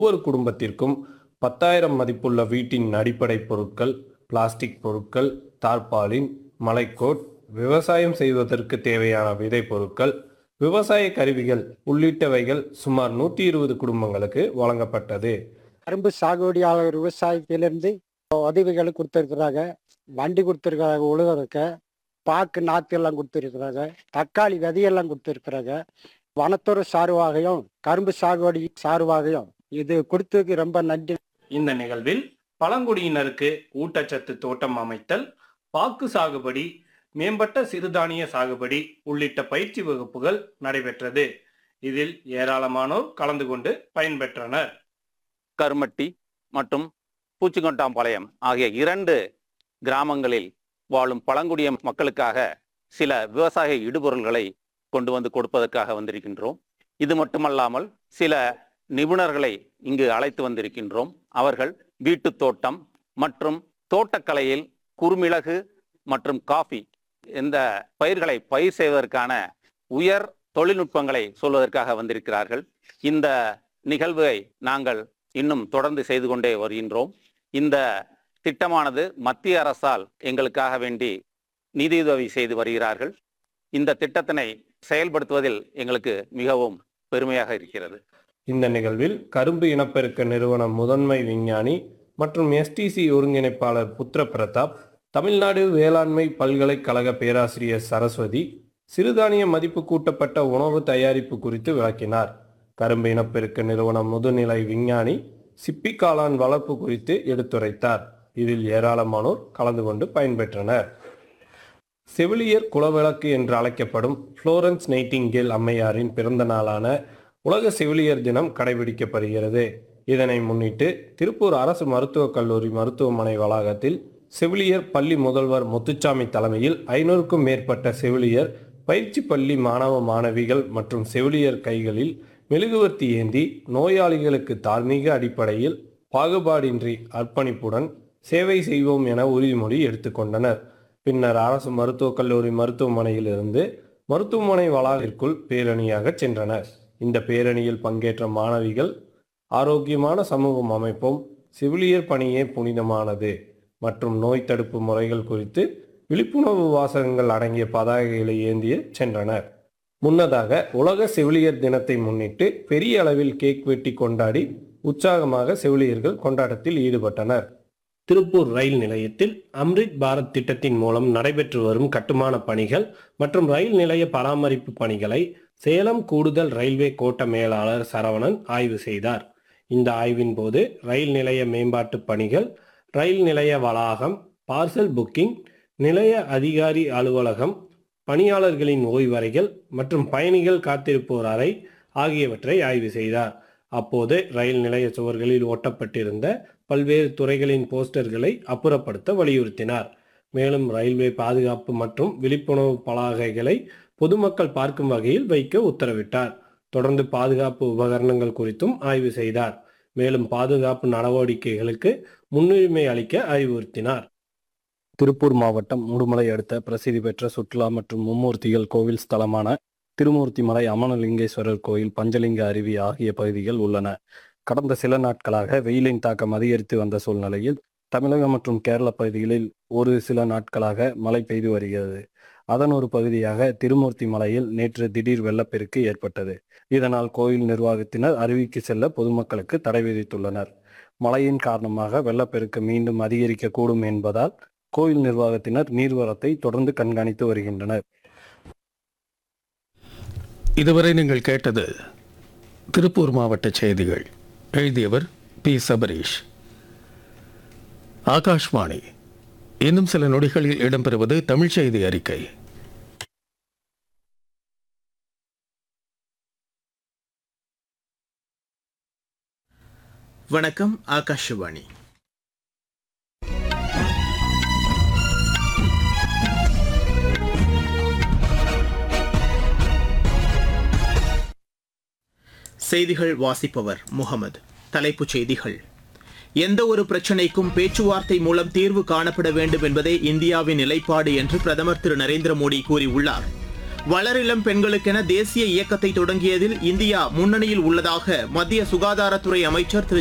ஒவ்வொரு குடும்பத்திற்கும் பத்தாயிரம் மதிப்புள்ள வீட்டின் அடிப்படை பொருட்கள் பிளாஸ்டிக் பொருட்கள் தார்பாலின் மலைக்கோட் விவசாயம் செய்வதற்கு தேவையான விதை பொருட்கள் விவசாய கருவிகள் உள்ளிட்டவைகள் சுமார் நூற்றி இருபது குடும்பங்களுக்கு வழங்கப்பட்டது கரும்பு சாகுபடியாளர் விவசாயத்திலிருந்து உதவிகள் கொடுத்துருக்குறாங்க வண்டி கொடுத்துருக்காங்க உழுகிறதுக்கு பாக்கு நாற்று எல்லாம் கொடுத்துருக்குறாங்க தக்காளி விதையெல்லாம் கொடுத்துருக்குறாங்க வனத்துறை சார்பாகையும் கரும்பு சாகுபடி சார்பாகையும் இது கொடுத்ததுக்கு ரொம்ப நன்றி இந்த நிகழ்வில் பழங்குடியினருக்கு ஊட்டச்சத்து தோட்டம் அமைத்தல் பாக்கு சாகுபடி மேம்பட்ட சிறுதானிய சாகுபடி உள்ளிட்ட பயிற்சி வகுப்புகள் நடைபெற்றது இதில் ஏராளமானோர் கலந்து கொண்டு பயன்பெற்றனர் கருமட்டி மற்றும் பூச்சிக்கொண்டாம்பாளையம் ஆகிய இரண்டு கிராமங்களில் வாழும் பழங்குடிய மக்களுக்காக சில விவசாய இடுபொருள்களை கொண்டு வந்து கொடுப்பதற்காக வந்திருக்கின்றோம் இது மட்டுமல்லாமல் சில நிபுணர்களை இங்கு அழைத்து வந்திருக்கின்றோம் அவர்கள் வீட்டுத் தோட்டம் மற்றும் தோட்டக்கலையில் குறுமிளகு மற்றும் காஃபி இந்த பயிர்களை பயிர் செய்வதற்கான உயர் தொழில்நுட்பங்களை சொல்வதற்காக வந்திருக்கிறார்கள் இந்த நிகழ்வை நாங்கள் இன்னும் தொடர்ந்து செய்து கொண்டே வருகின்றோம் இந்த திட்டமானது மத்திய அரசால் எங்களுக்காக வேண்டி நிதியுதவி செய்து வருகிறார்கள் இந்த திட்டத்தினை செயல்படுத்துவதில் எங்களுக்கு மிகவும் பெருமையாக இருக்கிறது இந்த நிகழ்வில் கரும்பு இனப்பெருக்க நிறுவன முதன்மை விஞ்ஞானி மற்றும் எஸ்டிசி ஒருங்கிணைப்பாளர் புத்திர பிரதாப் தமிழ்நாடு வேளாண்மை பல்கலைக்கழக பேராசிரியர் சரஸ்வதி சிறுதானிய மதிப்பு கூட்டப்பட்ட உணவு தயாரிப்பு குறித்து விளக்கினார் கரும்பு இனப்பெருக்க நிறுவன முதுநிலை விஞ்ஞானி சிப்பி காளான் வளர்ப்பு குறித்து எடுத்துரைத்தார் இதில் ஏராளமானோர் கலந்து கொண்டு பயன்பெற்றனர் செவிலியர் குலவிளக்கு என்று அழைக்கப்படும் புளோரன்ஸ் நைட்டிங்கேல் அம்மையாரின் பிறந்த நாளான உலக செவிலியர் தினம் கடைபிடிக்கப்படுகிறது இதனை முன்னிட்டு திருப்பூர் அரசு மருத்துவக் கல்லூரி மருத்துவமனை வளாகத்தில் செவிலியர் பள்ளி முதல்வர் முத்துச்சாமி தலைமையில் ஐநூறுக்கும் மேற்பட்ட செவிலியர் பயிற்சி பள்ளி மாணவ மாணவிகள் மற்றும் செவிலியர் கைகளில் மெழுகுவர்த்தி ஏந்தி நோயாளிகளுக்கு தார்மீக அடிப்படையில் பாகுபாடின்றி அர்ப்பணிப்புடன் சேவை செய்வோம் என உறுதிமொழி எடுத்துக்கொண்டனர் பின்னர் அரசு மருத்துவக் கல்லூரி மருத்துவமனையிலிருந்து மருத்துவமனை வளாகத்திற்குள் பேரணியாக சென்றனர் இந்த பேரணியில் பங்கேற்ற மாணவிகள் ஆரோக்கியமான சமூகம் அமைப்போம் செவிலியர் பணியே புனிதமானது மற்றும் நோய் தடுப்பு முறைகள் குறித்து விழிப்புணர்வு வாசகங்கள் அடங்கிய பதாகைகளை ஏந்திய சென்றனர் முன்னதாக உலக செவிலியர் தினத்தை முன்னிட்டு பெரிய அளவில் கேக் வெட்டி கொண்டாடி உற்சாகமாக செவிலியர்கள் கொண்டாட்டத்தில் ஈடுபட்டனர் திருப்பூர் ரயில் நிலையத்தில் அம்ரித் பாரத் திட்டத்தின் மூலம் நடைபெற்று வரும் கட்டுமான பணிகள் மற்றும் ரயில் நிலைய பராமரிப்பு பணிகளை சேலம் கூடுதல் ரயில்வே கோட்ட மேலாளர் சரவணன் ஆய்வு செய்தார் இந்த ஆய்வின் போது ரயில் நிலைய மேம்பாட்டு பணிகள் ரயில் நிலைய வளாகம் பார்சல் புக்கிங் நிலைய அதிகாரி அலுவலகம் பணியாளர்களின் ஓய்வறைகள் மற்றும் பயணிகள் காத்திருப்போர் அறை ஆகியவற்றை ஆய்வு செய்தார் அப்போது ரயில் நிலைய சுவர்களில் ஒட்டப்பட்டிருந்த பல்வேறு துறைகளின் போஸ்டர்களை அப்புறப்படுத்த வலியுறுத்தினார் மேலும் ரயில்வே பாதுகாப்பு மற்றும் விழிப்புணர்வு பலகைகளை பொதுமக்கள் பார்க்கும் வகையில் வைக்க உத்தரவிட்டார் தொடர்ந்து பாதுகாப்பு உபகரணங்கள் குறித்தும் ஆய்வு செய்தார் மேலும் பாதுகாப்பு நடவடிக்கைகளுக்கு முன்னுரிமை அளிக்க அறிவுறுத்தினார் திருப்பூர் மாவட்டம் உடுமலை அடுத்த பிரசித்தி பெற்ற சுற்றுலா மற்றும் மும்மூர்த்திகள் கோவில் ஸ்தலமான திருமூர்த்திமலை அமனலிங்கேஸ்வரர் கோயில் பஞ்சலிங்க அருவி ஆகிய பகுதிகள் உள்ளன கடந்த சில நாட்களாக வெயிலின் தாக்கம் அதிகரித்து வந்த சூழ்நிலையில் தமிழகம் மற்றும் கேரள பகுதிகளில் ஒரு சில நாட்களாக மழை பெய்து வருகிறது அதன் ஒரு பகுதியாக திருமூர்த்தி மலையில் நேற்று திடீர் வெள்ளப்பெருக்கு ஏற்பட்டது இதனால் கோயில் நிர்வாகத்தினர் அருவிக்கு செல்ல பொதுமக்களுக்கு தடை விதித்துள்ளனர் மழையின் காரணமாக வெள்ளப்பெருக்கு மீண்டும் அதிகரிக்கக்கூடும் என்பதால் கோயில் நிர்வாகத்தினர் நீர்வரத்தை தொடர்ந்து கண்காணித்து வருகின்றனர் இதுவரை நீங்கள் கேட்டது திருப்பூர் மாவட்ட செய்திகள் எழுதியவர் பி சபரீஷ் ஆகாஷ்வாணி இன்னும் சில நொடிகளில் இடம்பெறுவது தமிழ் செய்தி அறிக்கை வணக்கம் ஆகாஷவாணி செய்திகள் வாசிப்பவர் முகமது தலைப்புச் செய்திகள் எந்த ஒரு பிரச்சினைக்கும் பேச்சுவார்த்தை மூலம் தீர்வு காணப்பட வேண்டும் என்பதே இந்தியாவின் நிலைப்பாடு என்று பிரதமர் திரு நரேந்திர மோடி கூறியுள்ளார் வளரிளம் பெண்களுக்கென தேசிய இயக்கத்தை தொடங்கியதில் இந்தியா முன்னணியில் உள்ளதாக மத்திய சுகாதாரத்துறை அமைச்சர் திரு